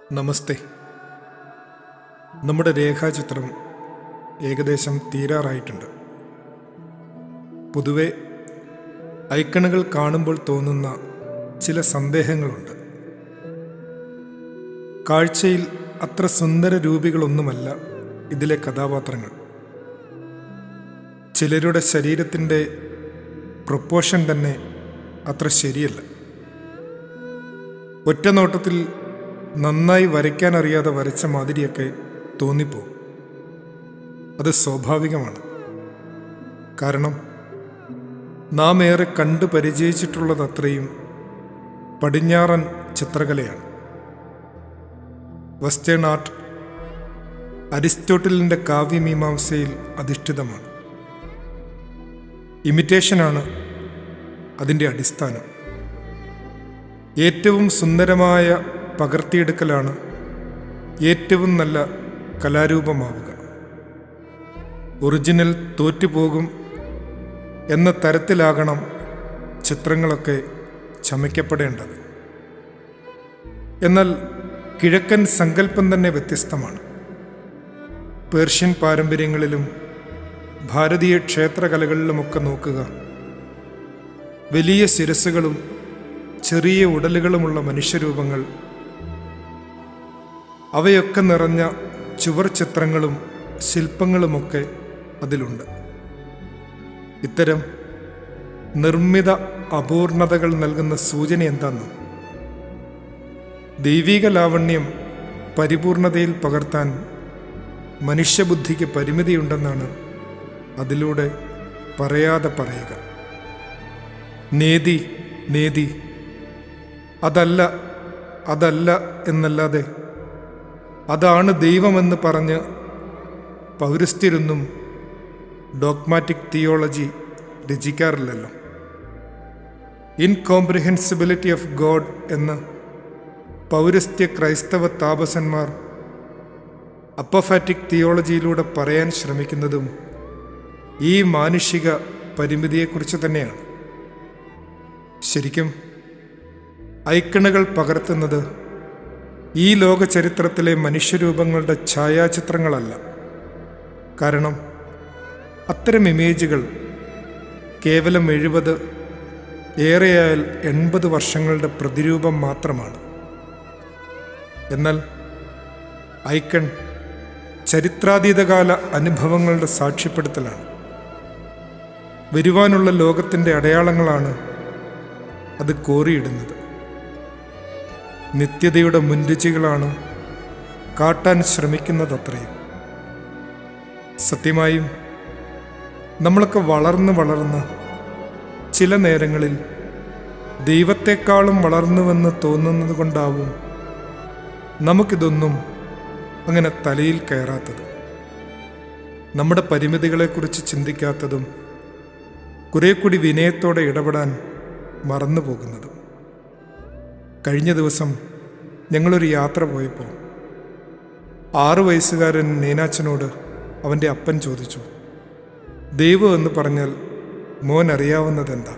നമസ്തേ നമ്മുടെ രേഖാചിത്രം ഏകദേശം തീരാറായിട്ടുണ്ട് പൊതുവെ ഐക്കണുകൾ കാണുമ്പോൾ തോന്നുന്ന ചില സന്ദേഹങ്ങളുണ്ട് കാഴ്ചയിൽ അത്ര സുന്ദര രൂപികളൊന്നുമല്ല ഇതിലെ കഥാപാത്രങ്ങൾ ചിലരുടെ ശരീരത്തിൻ്റെ പ്രൊപ്പോഷൻ തന്നെ അത്ര ശരിയല്ല ഒറ്റ നോട്ടത്തിൽ നന്നായി വരയ്ക്കാൻ അറിയാതെ വരച്ച മാതിരിയൊക്കെ തോന്നിപ്പോകും അത് സ്വാഭാവികമാണ് കാരണം നാം ഏറെ കണ്ടു പരിചയിച്ചിട്ടുള്ളതത്രയും പടിഞ്ഞാറൻ ചിത്രകലയാണ് വെസ്റ്റേൺ ആർട്ട് അരിസ്റ്റോട്ടലിൻ്റെ കാവ്യമീമാംസയിൽ അധിഷ്ഠിതമാണ് ഇമിറ്റേഷനാണ് അതിൻ്റെ അടിസ്ഥാനം ഏറ്റവും സുന്ദരമായ പകർത്തിയെടുക്കലാണ് ഏറ്റവും നല്ല കലാരൂപമാവുക ഒറിജിനൽ തോറ്റുപോകും എന്ന തരത്തിലാകണം ചിത്രങ്ങളൊക്കെ ചമയ്ക്കപ്പെടേണ്ടത് എന്നാൽ കിഴക്കൻ സങ്കല്പം തന്നെ വ്യത്യസ്തമാണ് പേർഷ്യൻ പാരമ്പര്യങ്ങളിലും ഭാരതീയ ക്ഷേത്രകലകളിലുമൊക്കെ നോക്കുക വലിയ ശിരസ്സുകളും ചെറിയ ഉടലുകളുമുള്ള മനുഷ്യരൂപങ്ങൾ അവയൊക്കെ നിറഞ്ഞ ചുവർ ചിത്രങ്ങളും ശില്പങ്ങളുമൊക്കെ അതിലുണ്ട് ഇത്തരം നിർമ്മിത അപൂർണതകൾ നൽകുന്ന സൂചന എന്താണെന്ന് ദൈവിക ലാവണ്യം പരിപൂർണതയിൽ പകർത്താൻ മനുഷ്യബുദ്ധിക്ക് പരിമിതിയുണ്ടെന്നാണ് അതിലൂടെ പറയാതെ പറയുക നേതി നേതി അതല്ല അതല്ല എന്നല്ലാതെ അതാണ് ദൈവമെന്ന് പറഞ്ഞ് പൗരസ്ത്യരൊന്നും ഡോഗ്മാറ്റിക് തിയോളജി രചിക്കാറില്ലല്ലോ ഇൻകോംപ്രിഹെൻസിബിലിറ്റി ഓഫ് ഗോഡ് എന്ന് പൗരസ്ത്യ ക്രൈസ്തവ താപസന്മാർ അപ്പഫാറ്റിക് തിയോളജിയിലൂടെ പറയാൻ ശ്രമിക്കുന്നതും ഈ മാനുഷിക പരിമിതിയെക്കുറിച്ച് തന്നെയാണ് ശരിക്കും ഐക്കണുകൾ പകർത്തുന്നത് ഈ ലോക ചരിത്രത്തിലെ മനുഷ്യരൂപങ്ങളുടെ ഛായാചിത്രങ്ങളല്ല കാരണം അത്തരം ഇമേജുകൾ കേവലം എഴുപത് ഏറെയായാൽ എൺപത് വർഷങ്ങളുടെ പ്രതിരൂപം മാത്രമാണ് എന്നാൽ ഐക്കൺ ചരിത്രാതീതകാല അനുഭവങ്ങളുടെ സാക്ഷ്യപ്പെടുത്തലാണ് വരുവാനുള്ള ലോകത്തിൻ്റെ അടയാളങ്ങളാണ് അത് കോറിയിടുന്നത് നിത്യതയുടെ മുൻരുചികളാണ് കാട്ടാൻ ശ്രമിക്കുന്നതത്രയും സത്യമായും നമ്മളൊക്കെ വളർന്ന് വളർന്ന് ചില നേരങ്ങളിൽ ദൈവത്തെക്കാളും വളർന്നുവെന്ന് തോന്നുന്നത് കൊണ്ടാവും നമുക്കിതൊന്നും അങ്ങനെ തലയിൽ കയറാത്തത് നമ്മുടെ പരിമിതികളെക്കുറിച്ച് ചിന്തിക്കാത്തതും കുറെ കൂടി വിനയത്തോടെ ഇടപെടാൻ മറന്നു പോകുന്നതും കഴിഞ്ഞ ദിവസം ഞങ്ങളൊരു യാത്ര പോയപ്പോൾ ആറു വയസ്സുകാരൻ നീനാച്ചനോട് അവൻ്റെ അപ്പൻ ചോദിച്ചു ദൈവം എന്ന് പറഞ്ഞാൽ മോൻ അറിയാവുന്നതെന്താ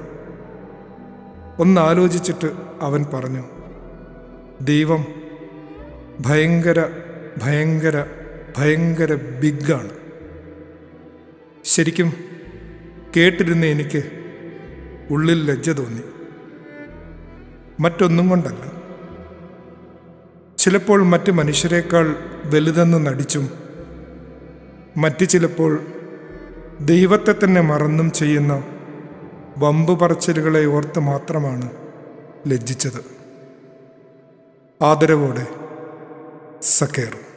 ഒന്നാലോചിച്ചിട്ട് അവൻ പറഞ്ഞു ദൈവം ഭയങ്കര ഭയങ്കര ഭയങ്കര ബിഗാണ് ശരിക്കും കേട്ടിരുന്ന എനിക്ക് ഉള്ളിൽ ലജ്ജ തോന്നി മറ്റൊന്നും കൊണ്ടല്ല ചിലപ്പോൾ മറ്റ് മനുഷ്യരെക്കാൾ വലുതെന്ന് നടിച്ചും മറ്റ് ചിലപ്പോൾ ദൈവത്തെ തന്നെ മറന്നും ചെയ്യുന്ന വമ്പ് പറച്ചിലുകളെ ഓർത്ത് മാത്രമാണ് ലജ്ജിച്ചത് ആദരവോടെ സക്കേറും